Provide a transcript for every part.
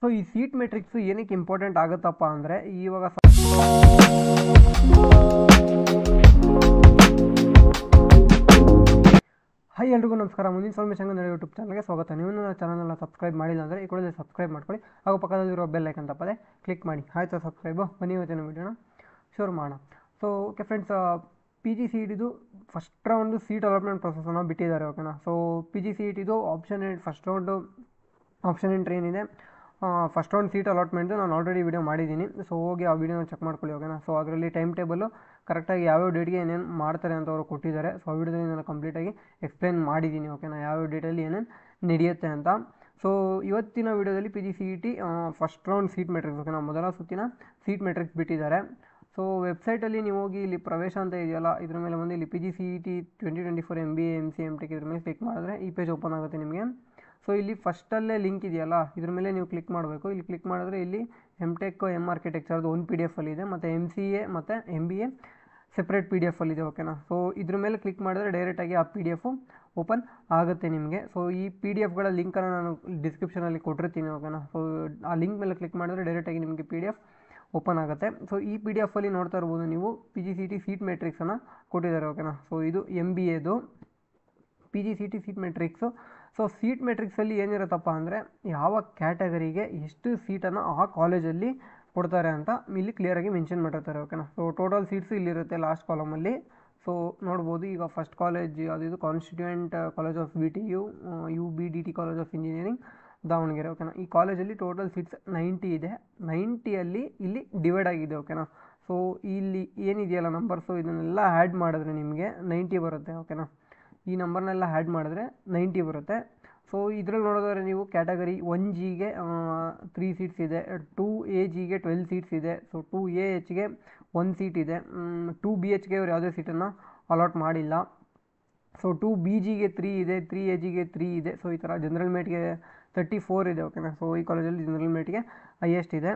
so ಈ seat matrix ಏನಕ್ಕೆ important ಆಗುತ್ತಪ್ಪ ಅಂದರೆ ಇವಾಗ ಹಾಯ್ ಎಲ್ರಿಗೂ ನಮಸ್ಕಾರ ಮುಂದಿನ ಇನ್ಫಾರ್ಮೇಷನ್ ಅಂದರೆ ಯೂಟ್ಯೂಬ್ ಚಾನಲ್ಗೆ ಸ್ವಾಗತ ನೀವು ನನ್ನ ಚಾನಲ್ನ ಸಬ್ಸ್ಕ್ರೈಬ್ ಮಾಡಿಲ್ಲ ಅಂದರೆ ಈ ಕೂಡಲೇ ಸಬ್ಸ್ಕ್ರೈಬ್ ಮಾಡ್ಕೊಳ್ಳಿ ಹಾಗೂ ಪಕ್ಕದಲ್ಲಿರೋ ಬೆಲ್ ಐಕನ್ ತಪ್ಪದೆ ಕ್ಲಿಕ್ ಮಾಡಿ ಆಯ್ತು ಸಬ್ಸ್ಕ್ರೈಬು ಬನ್ನಿ ಇವತ್ತಿನ ವೀಡಿಯೋನ ಶುರು ಮಾಡೋಣ so okay friends P G C ಇಟಿದು ಫಸ್ಟ್ ರೌಂಡು ಸೀಟ್ ಅಲಾಟ್ಮೆಂಟ್ ಪ್ರೊಸೆಸನ್ನು ಬಿಟ್ಟಿದ್ದಾರೆ ಓಕೆನಾ ಸೊ ಪಿ ಜಿ ಸಿ ಇಟಿದು option first round option entry ಏನಿದೆ ಫಸ್ಟ್ ರೌಂಡ್ ಸೀಟ್ ಅಲಾಟ್ಮೆಂಟು ನಾನು ಆಲ್ರೆಡಿ ವಿಡಿಯೋ ಮಾಡಿದ್ದೀನಿ ಸೊ ಹೋಗಿ ಆ ವಿಡಿಯೋನ ಚೆಕ್ ಮಾಡ್ಕೊಳ್ಳಿ ಓಕೆನಾ ಸೊ ಅದರಲ್ಲಿ ಟೈಮ್ ಟೇಬಲು ಕರೆಕ್ಟಾಗಿ ಯಾವ್ಯಾವ ಡೇಟ್ಗೆ ಏನೇನು ಮಾಡ್ತಾರೆ ಅಂತ ಅವರು ಕೊಟ್ಟಿದ್ದಾರೆ ಸೊ ಆ ವಿಡಿಯೋದಲ್ಲಿ ನಾನು ಕಂಪ್ಲೀಟಾಗಿ ಎಕ್ಸ್ಪ್ಲೈನ್ ಮಾಡಿದ್ದೀನಿ ಓಕೆನಾ ಯಾವ್ಯಾವ ಡೇಟಲ್ಲಿ ಏನೇನು ನಡೆಯುತ್ತೆ ಅಂತ ಸೊ ಇವತ್ತಿನ ವಿಡಿಯೋದಲ್ಲಿ P G C E T first round seat matrix ಓಕೆನಾ ಮೊದಲ ಸುತ್ತಿನ ಸೀಟ್ ಮೆಟ್ರಿಕ್ಸ್ ಬಿಟ್ಟಿದ್ದಾರೆ ಸೊ ವೆಬ್ಸೈಟಲ್ಲಿ ನೀವು ಹೋಗಿ ಇಲ್ಲಿ ಪ್ರವೇಶ ಅಂತ ಇದೆಯಲ್ಲ ಇದ್ರ ಮೇಲೆ ಬಂದು ಇಲ್ಲಿ P G C E T twenty twenty four M B M C M tick ಇದ್ರ ಮೇಲೆ ಕ್ಲಿಕ್ ಮಾಡಿದ್ರೆ ಈ ಪೇಜ್ ಓಪನ್ ಆಗುತ್ತೆ ನಿಮಗೆ ಸೊ ಇಲ್ಲಿ ಫಸ್ಟಲ್ಲೇ ಲಿಂಕ್ ಇದೆಯಲ್ಲ ಇದ್ರ ಮೇಲೆ ನೀವು ಕ್ಲಿಕ್ ಮಾಡಬೇಕು ಇಲ್ಲಿ ಕ್ಲಿಕ್ ಮಾಡಿದ್ರೆ ಇಲ್ಲಿ ಎಮ್ ಟೆಕ್ ಎಮ್ ಆರ್ಕಿಟೆಕ್ಚರ್ದು ಒಂದು ಪಿ ಡಿ ಎಫ್ ಇದೆ ಮತ್ತು ಎಮ್ ಸಿ ಎ ಮತ್ತು M B A separate P D F ಇದೆ ಓಕೆನಾ ಸೊ ಇದ್ರ ಮೇಲೆ ಕ್ಲಿಕ್ ಮಾಡಿದ್ರೆ ಡೈರೆಕ್ಟಾಗಿ ಆ ಪಿ ಡಿ ಎಫು ಓಪನ್ ಆಗುತ್ತೆ ನಿಮಗೆ ಸೊ ಈ ಪಿ ಡಿ ಎಫ್ಗಳ ಲಿಂಕನ್ನು ನಾನು ಡಿಸ್ಕ್ರಿಪ್ಷನಲ್ಲಿ ಕೊಟ್ಟಿರ್ತೀನಿ ಓಕೆನಾ ಸೊ ಆ ಲಿಂಕ್ ಮೇಲೆ ಕ್ಲಿಕ್ ಮಾಡಿದ್ರೆ ಡೈರೆಕ್ಟಾಗಿ ನಿಮಗೆ ಪಿ ಡಿ ಎಫ್ ಓಪನ್ ಆಗುತ್ತೆ ಸೊ ಈ ಪಿ ಡಿ ಎಫಲ್ಲಿ ನೋಡ್ತಾ ಇರ್ಬೋದು ನೀವು P G C T seat ಮೆಟ್ರಿಕ್ಸನ್ನು ಕೊಟ್ಟಿದ್ದಾರೆ ಓಕೆನಾ ಸೊ ಇದು ಎಮ್ ಬಿ ಎದು P G C T seat matrix so seat ಮೆಟ್ರಿಕ್ಸಲ್ಲಿ ಏನಿರುತ್ತಪ್ಪ ಅಂದರೆ ಯಾವ ಕ್ಯಾಟಗರಿಗೆ ಎಷ್ಟು ಸೀಟನ್ನು ಆ ಕಾಲೇಜಲ್ಲಿ ಕೊಡ್ತಾರೆ ಅಂತ ಇಲ್ಲಿ ಕ್ಲಿಯರಾಗಿ ಮೆನ್ಷನ್ ಮಾಡಿರ್ತಾರೆ ಓಕೆನಾ ಸೊ ಟೋಟಲ್ ಸೀಟ್ಸ್ ಇಲ್ಲಿರುತ್ತೆ ಲಾಸ್ಟ್ ಕಾಲಮಲ್ಲಿ ಸೊ ನೋಡ್ಬೋದು ಈಗ ಫಸ್ಟ್ ಕಾಲೇಜ್ ಯಾವುದಿದು constituent college of B T U U B D T college of engineering Davangere ಓಕೆನಾ ಈ ಕಾಲೇಜಲ್ಲಿ ಟೋಟಲ್ ಸೀಟ್ಸ್ ನೈಂಟಿ ಇದೆ ನೈಂಟಿಯಲ್ಲಿ ಇಲ್ಲಿ ಡಿವೈಡ್ ಆಗಿದೆ ಓಕೆನಾ ಸೊ ಇಲ್ಲಿ ಏನಿದೆಯಲ್ಲ ನಂಬರ್ಸು ಇದನ್ನೆಲ್ಲ ಆ್ಯಡ್ ಮಾಡಿದ್ರೆ ನಿಮಗೆ ನೈಂಟಿ ಬರುತ್ತೆ ಓಕೆನಾ ಈ ನಂಬರ್ನೆಲ್ಲ ಆ್ಯಡ್ ಮಾಡಿದ್ರೆ ನೈಂಟಿ ಬರುತ್ತೆ ಸೊ ಇದರಲ್ಲಿ ನೋಡಿದ್ರೆ ನೀವು ಕ್ಯಾಟಗರಿ ಒನ್ ಜಿಗೆ ತ್ರೀ ಸೀಟ್ಸ್ ಇದೆ ಟೂ ಎ ಜಿಗೆ ಟ್ವೆಲ್ ಸೀಟ್ಸ್ ಇದೆ ಸೊ ಟೂ ಎ ಎಚ್ಗೆ ಒನ್ ಸೀಟ್ ಇದೆ ಟೂ ಬಿ ಎಚ್ಗೆ ಅವ್ರು ಯಾವುದೇ ಸೀಟನ್ನು ಅಲಾಟ್ ಮಾಡಿಲ್ಲ ಸೊ ಟೂ ಬಿ ಜಿಗೆ ತ್ರೀ ಇದೆ ತ್ರೀ ಎ ಜಿಗೆ ತ್ರೀ ಇದೆ ಸೊ ಈ ಥರ ಜನರಲ್ ಮೇಟ್ಗೆ ತರ್ಟಿ ಫೋರ್ ಇದೆ ಓಕೆನಾ ಸೊ ಈ ಕಾಲೇಜಲ್ಲಿ ಜನರಲ್ ಮೇಟ್ಗೆ ಹೈಯೆಸ್ಟ್ ಇದೆ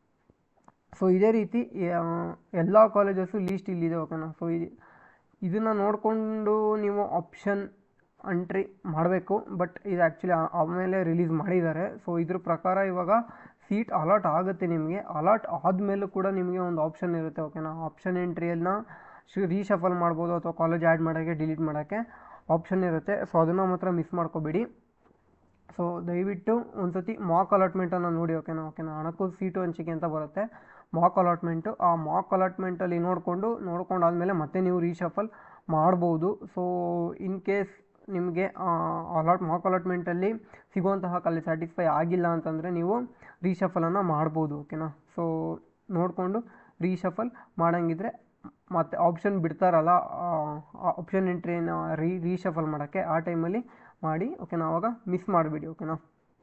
ಸೊ ಇದೇ ರೀತಿ ಎಲ್ಲ ಕಾಲೇಜಸ್ಸು ಲೀಸ್ಟ್ ಇಲ್ಲಿದೆ ಓಕೆನಾ ಸೊ ಇದು ಇದನ್ನು ನೋಡಿಕೊಂಡು ನೀವು ಆಪ್ಷನ್ ಎಂಟ್ರಿ ಮಾಡಬೇಕು ಬಟ್ ಇದು ಆ್ಯಕ್ಚುಲಿ ಆಮೇಲೆ ರಿಲೀಸ್ ಮಾಡಿದ್ದಾರೆ ಸೊ ಇದ್ರ ಪ್ರಕಾರ ಇವಾಗ ಸೀಟ್ ಅಲಾಟ್ ಆಗುತ್ತೆ ನಿಮಗೆ ಅಲಾಟ್ ಆದಮೇಲೂ ಕೂಡ ನಿಮಗೆ ಒಂದು ಆಪ್ಷನ್ ಇರುತ್ತೆ ಓಕೆನಾ ಆಪ್ಷನ್ ಎಂಟ್ರಿಯನ್ನು ರೀಶಫಲ್ ಮಾಡ್ಬೋದು ಅಥವಾ ಕಾಲೇಜ್ ಆ್ಯಡ್ ಮಾಡೋಕ್ಕೆ ಡಿಲೀಟ್ ಮಾಡೋಕ್ಕೆ ಆಪ್ಷನ್ ಇರುತ್ತೆ ಸೊ ಅದನ್ನು ಮಾತ್ರ ಮಿಸ್ ಮಾಡ್ಕೋಬೇಡಿ ಸೊ ದಯವಿಟ್ಟು ಒಂದು ಸತಿ ಮಾಕ್ ಅಲಾಟ್ಮೆಂಟನ್ನು ನೋಡಿ ಓಕೆನಾ ಓಕೆನಾ ಹಣಕ್ಕೂ ಸೀಟು ಹಂಚಿಕೆ ಅಂತ ಬರುತ್ತೆ ಮಾಕ್ ಅಲಾಟ್ಮೆಂಟು ಆ ಮಾಕ್ ಅಲಾಟ್ಮೆಂಟಲ್ಲಿ ನೋಡಿಕೊಂಡು ನೋಡ್ಕೊಂಡಾದಮೇಲೆ ಮತ್ತೆ ನೀವು ರೀಶಫಲ್ ಮಾಡ್ಬೋದು ಸೊ ಇನ್ ಕೇಸ್ ನಿಮಗೆ ಅಲಾಟ್ ಮಾಕ್ ಅಲಾಟ್ಮೆಂಟಲ್ಲಿ ಸಿಗುವಂತಹ ಕಾಲೇಜ್ ಸ್ಯಾಟಿಸ್ಫೈ ಆಗಿಲ್ಲ ಅಂತಂದರೆ ನೀವು ರೀಶಫಲನ್ನು ಮಾಡ್ಬೋದು ಓಕೆನಾ ಸೊ ನೋಡಿಕೊಂಡು ರೀಶಫಲ್ ಮಾಡೋಂಗಿದ್ರೆ ಮತ್ತು ಆಪ್ಷನ್ ಬಿಡ್ತಾರಲ್ಲ ಆಪ್ಷನ್ ಎಂಟ್ರಿನ ರೀ ರೀಶಫಲ್ ಮಾಡೋಕ್ಕೆ ಆ ಟೈಮಲ್ಲಿ ಮಾಡಿ ಓಕೆನಾ ಆವಾಗ ಮಿಸ್ ಮಾಡಿಬಿಡಿ ಓಕೆನಾ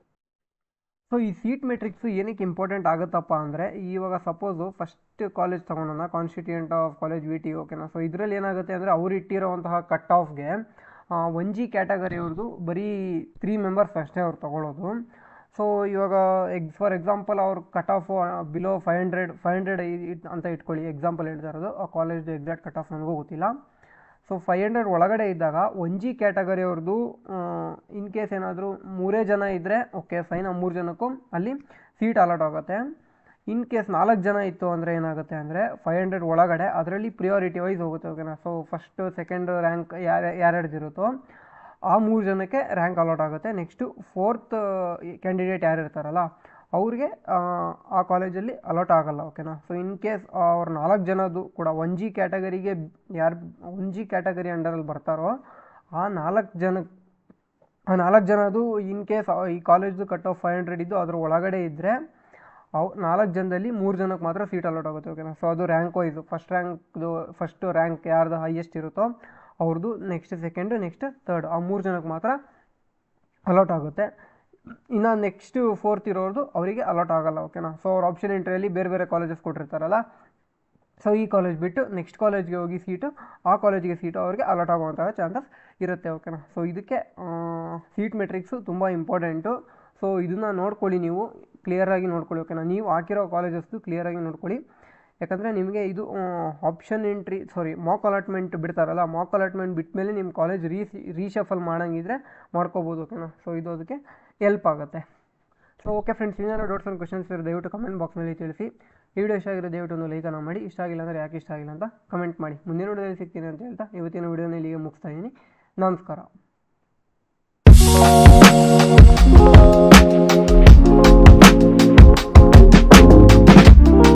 ಸೊ ಈ ಸೀಟ್ ಮೆಟ್ರಿಕ್ಸು ಏನಕ್ಕೆ ಇಂಪಾರ್ಟೆಂಟ್ ಆಗುತ್ತಪ್ಪ ಅಂದರೆ ಇವಾಗ ಸಪೋಸು ಫಸ್ಟ್ ಕಾಲೇಜ್ ತೊಗೊಂಡೋಣ constituent of college V T ಓಕೆನಾ ಸೊ ಇದರಲ್ಲಿ ಏನಾಗುತ್ತೆ ಅಂದರೆ ಅವ್ರು ಇಟ್ಟಿರೋವಂತಹ ಕಟ್ ಆಫ್ಗೆ ಒನ್ ಜಿ ಕ್ಯಾಟಗರಿಯವ್ರದ್ದು ಬರೀ ತ್ರೀ ಮೆಂಬರ್ಸ್ ಅಷ್ಟೇ ಅವ್ರು ತೊಗೊಳ್ಳೋದು ಸೊ ಇವಾಗ ಎಗ್ ಫಾರ್ ಎಕ್ಸಾಂಪಲ್ ಅವ್ರ cut off below five hundred five hundred ಅಂತ ಇಟ್ಕೊಳ್ಳಿ ಎಕ್ಸಾಂಪಲ್ ಹೇಳ್ತಾ ಇರೋದು ಆ ಕಾಲೇಜ್ದು ಎಕ್ಸಾಕ್ಟ್ ಕಟ್ ಆಫ್ ನನಗೂ ಗೊತ್ತಿಲ್ಲ ಸೊ ಫೈವ್ ಹಂಡ್ರೆಡ್ ಒಳಗಡೆ ಇದ್ದಾಗ ಒನ್ ಜಿ ಕ್ಯಾಟಗರಿಯವ್ರದ್ದು ಇನ್ ಕೇಸ್ ಏನಾದರೂ ಮೂರೇ ಜನ ಇದ್ದರೆ ಓಕೆ ಫೈನ್ ಆ ಮೂರು ಜನಕ್ಕೂ ಅಲ್ಲಿ ಸೀಟ್ ಅಲಾಟ್ ಆಗುತ್ತೆ ಇನ್ ಕೇಸ್ ನಾಲ್ಕು ಜನ ಇತ್ತು ಅಂದರೆ ಏನಾಗುತ್ತೆ ಅಂದರೆ ಫೈವ್ ಹಂಡ್ರೆಡ್ ಒಳಗಡೆ ಅದರಲ್ಲಿ ಪ್ರಿಯಾರಿಟಿ ವೈಸ್ ಹೋಗುತ್ತೆ ಓಕೆನಾ ಸೊ ಫಸ್ಟು ಸೆಕೆಂಡ್ ರ್ಯಾಂಕ್ ಯಾರು ಯಾರ್ಯಾರ್ದು ಇರುತ್ತೋ ಆ ಮೂರು ಜನಕ್ಕೆ ರ್ಯಾಂಕ್ ಅಲಾಟ್ ಆಗುತ್ತೆ ನೆಕ್ಸ್ಟು ಫೋರ್ತ್ ಕ್ಯಾಂಡಿಡೇಟ್ ಯಾರು ಇರ್ತಾರಲ್ಲ ಅವ್ರಿಗೆ ಆ ಕಾಲೇಜಲ್ಲಿ ಅಲಾಟ್ ಆಗಲ್ಲ ಓಕೆನಾ ಸೊ ಇನ್ ಕೇಸ್ ಅವ್ರು ನಾಲ್ಕು ಜನದ್ದು ಕೂಡ ಒನ್ ಜಿ ಕ್ಯಾಟಗರಿಗೆ ಯಾರು ಒನ್ ಜಿ ಕ್ಯಾಟಗರಿ ಅಂಡರಲ್ಲಿ ಬರ್ತಾರೋ ಆ ನಾಲ್ಕು ಜನ ಆ ನಾಲ್ಕು ಜನದು ಇನ್ ಕೇಸ್ ಈ ಕಾಲೇಜ್ದು ಕಟ್ ಆಫ್ ಫೈವ್ ಹಂಡ್ರೆಡ್ ಇದ್ದು ಅದ್ರ ಒಳಗಡೆ ಇದ್ದರೆ ಅವು ನಾಲ್ಕು ಜನದಲ್ಲಿ ಮೂರು ಜನಕ್ಕೆ ಮಾತ್ರ ಸೀಟ್ ಅಲಾಟ್ ಆಗುತ್ತೆ ಓಕೆನಾ ಸೊ ಅದು ರ್ಯಾಂಕ್ ವೈಸು ಫಸ್ಟ್ ರ್ಯಾಂಕ್ದು ಫಸ್ಟ್ ರ್ಯಾಂಕ್ ಯಾರ್ದು ಹೈಯೆಸ್ಟ್ ಇರುತ್ತೋ ಅವ್ರದ್ದು ನೆಕ್ಸ್ಟ್ ಸೆಕೆಂಡು ನೆಕ್ಸ್ಟ್ ತರ್ಡ್ ಆ ಮೂರು ಜನಕ್ಕೆ ಮಾತ್ರ ಅಲಾಟ್ ಆಗುತ್ತೆ ಇನ್ನು ನೆಕ್ಸ್ಟು ಫೋರ್ತ್ ಇರೋರ್ದು ಅವರಿಗೆ ಅಲಾಟ್ ಆಗಲ್ಲ ಓಕೆನಾ ಸೊ ಅವ್ರ ಆಪ್ಷನ್ ಎಂಟ್ರಿಯಲ್ಲಿ ಬೇರೆ ಬೇರೆ ಕಾಲೇಜಸ್ ಕೊಟ್ಟಿರ್ತಾರಲ್ಲ ಸೊ ಈ ಕಾಲೇಜ್ ಬಿಟ್ಟು ನೆಕ್ಸ್ಟ್ ಕಾಲೇಜ್ಗೆ ಹೋಗಿ ಸೀಟು ಆ ಕಾಲೇಜಿಗೆ ಸೀಟು ಅವ್ರಿಗೆ ಅಲಾಟ್ ಆಗುವಂತಹ ಚಾನ್ಸಸ್ ಇರುತ್ತೆ ಓಕೆನಾ ಸೊ ಇದಕ್ಕೆ ಸೀಟ್ ಮೆಟ್ರಿಕ್ಸು ತುಂಬ ಇಂಪಾರ್ಟೆಂಟು ಸೊ ಇದನ್ನು ನೋಡ್ಕೊಳ್ಳಿ ನೀವು ಕ್ಲಿಯರಾಗಿ ನೋಡ್ಕೊಳ್ಳಿ ಓಕೆನಾ ನೀವು ಹಾಕಿರೋ ಕಾಲೇಜಸ್ದು ಕ್ಲಿಯರಾಗಿ ನೋಡ್ಕೊಳ್ಳಿ ಯಾಕಂದರೆ ನಿಮಗೆ ಇದು option entry sorry mock allotment ಬಿಡ್ತಾರಲ್ಲ ಮಾಕ್ ಅಲಾಟ್ಮೆಂಟ್ ಬಿಟ್ಟ ಮೇಲೆ ನಿಮ್ಮ ಕಾಲೇಜ್ ರೀ ರೀಶಫಲ್ ಮಾಡೋಂಗಿದ್ರೆ ಮಾಡ್ಕೋಬೋದು ಓಕೆನಾ ಸೊ ಇದು ಅದಕ್ಕೆ ಎಲ್ಪ್ ಆಗುತ್ತೆ ಸೊ ಓಕೆ ಫ್ರೆಂಡ್ಸ್ ಏನಾದ್ರು ಡೌಟ್ಸ್ ಆ್ಯಂಡ್ ಕ್ವಶನ್ಸ್ ಇರೋ ದಯವಿಟ್ಟು ಕಮೆಂಟ್ ಬಾಕ್ಸ್ನಲ್ಲಿ ತಿಳಿಸಿ ಈ ವಿಡಿಯೋ ಇಷ್ಟ ಆಗಿರೋ ದಯವಿಟ್ಟು ಒಂದು ಲೈಕನ್ನು ಮಾಡಿ ಇಷ್ಟ ಆಗಿಲ್ಲ ಅಂದರೆ ಯಾಕೆ ಇಷ್ಟ ಆಗಿಲ್ಲ ಅಂತ ಕಮೆಂಟ್ ಮಾಡಿ ಮುಂದಿನ ವಿಡಿಯೋದಲ್ಲಿ ಸಿಗ್ತೀನಿ ಅಂತ ಹೇಳ್ತಾ ಇವತ್ತಿನ ವಿಡಿಯೋನ ಇಲ್ಲಿಗೆ ಮುಗಿಸ್ತಾ ಇದ್ದೀನಿ ನಮಸ್ಕಾರ